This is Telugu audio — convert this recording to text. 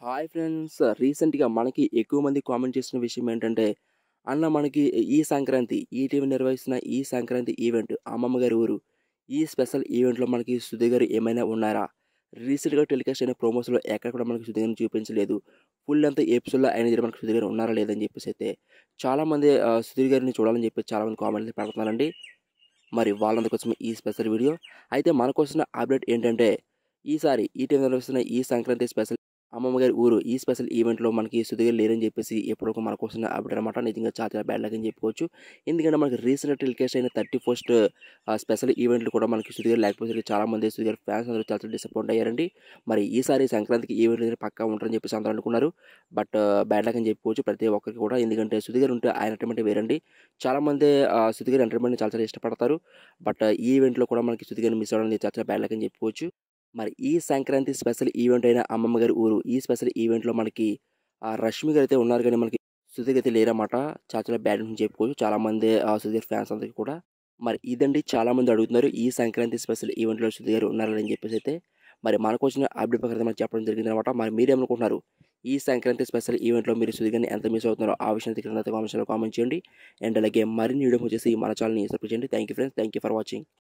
హాయ్ ఫ్రెండ్స్ రీసెంట్‌గా మనకి ఎక్కువ మంది కామెంట్ చేసిన విషయం ఏంటంటే, అన్న మనకి ఈ సంక్రాంతి ఈటీవీ నిర్వహిస్తున్న ఈ సంక్రాంతి ఈవెంట్ అమ్మమ్మ గారి ఊరు. ఈ స్పెషల్ ఈవెంట్‌లో మనకి సుధీర్ గారు ఏమైనా ఉన్నారా? రీసెంట్‌గా టెలికాస్ట్ అయిన ప్రోమోస్‌లో ఎక్కడ కూడా మనకి సుధీర్ గారిని చూపించలేదు. ఫుల్ లెంగ్త్ ఎపిసోడ్‌లో అయినా సరే మనకి సుధీర్ గారు ఉన్నారా లేదా అని చెప్పేసి అయితే చాలామంది ఆహ్, సుధీర్ గారిని చూడాలని చెప్పి చాలామంది కామెంట్లు పెడుతున్నారండి. మరి వాళ్ళందరి కోసం ఈ స్పెషల్ వీడియో. అయితే మనకొస్తున్న అప్డేట్ ఏంటంటే, ఈసారి ఈటీవీ నిర్వహిస్తున్న ఈ సంక్రాంతి స్పెషల్ అమ్మమ్మ గారి ఊరు ఈ స్పెషల్ ఈవెంట్‌లో మనకి సుధీర్ గారు లేరని చెప్పేసి ఇప్పటివరకు మనకొస్తున్న అప్డేట్ అనమాట. నిజంగా చాలా చాలా బ్యాడ్ లక్ అని చెప్పుకోవచ్చు. ఎందుకంటే మనకి రీసెంట్‌గా టెలికాస్ట్ అయిన 31st ఆహ్, స్పెషల్ ఈవెంట్‌లో కూడా మనకి సుధీర్ గారు లేకపోయేసరికి చాలామంది సుధీర్ గారి ఫ్యాన్స్ అందరూ చాలా చాలా డిసప్పాయింట్ అయ్యారండి. మరి ఈసారి సంక్రాంతికి ఈవెంట్ అనేది పక్కా ఉంటారని చెప్పేసి అందరూ అనుకున్నారు. బట్ బ్యాడ్ లక్ అని చెప్పుకోవచ్చు ప్రతి ఒక్కరికి కూడా. ఎందుకంటే సుధీర్ గారు ఉంటే ఆయన ఎంటర్‌టైన్‌మెంట్ వేరండి. చాలామంది ఆహ్, సుధీర్ గారి ఎంటర్‌టైన్‌మెంట్‌ని చాలా చాలా ఇష్టపడతారు. బట్ ఈ ఈవెంట్‌లో కూడా మనకి సుధీర్ గారిని మిస్ అవ్వడం అనేది చాలా చాలా బ్యాడ్ లక్ అని చెప్పుకోవచ్చు. మరి ఈ సంక్రాంతి స్పెషల్ ఈవెంట్ అయిన అమ్మమ్మ గారి ఊరు ఈ స్పెషల్ ఈవెంట్‌లో మనకి ఆహ్, రష్మి గారు అయితే ఉన్నారు కానీ మనకి సుధీర్ అయితే లేరన్నమాట. చాలా చాలా బ్యాడ్ అని చెప్పుకోవచ్చు. చాలామంది ఆహ్, సుధీర్ ఫ్యాన్స్ అందరికి కూడా. మరి ఇదండి చాలామంది అడుగుతున్నారు. ఈ సంక్రాంతి స్పెషల్ ఈవెంట్‌లో సుధీర్ గారు ఉన్నారా అని చెప్పేసి అయితే. మరి మనకొచ్చిన అప్డేట్ ప్రకారం మనకు చెప్పడం జరిగిందనమాట. మరి మీరేమనుకుంటున్నారు? ఈ సంక్రాంతి స్పెషల్ ఈవెంట్‌లో మీరు సుధీర్ గారిని ఎంత మిస్ అవుతున్నారో ఆ విషయాన్ని కింద కామెంట్స్‌లో కామెంట్ చేయండి. అండ్ అలాగే మరిన్ని వీడియోస్ వచ్చేసి మన ఛానల్‌ని సబ్స్క్రైబ్ చేయండి. Thank you friends. Thank you for watching.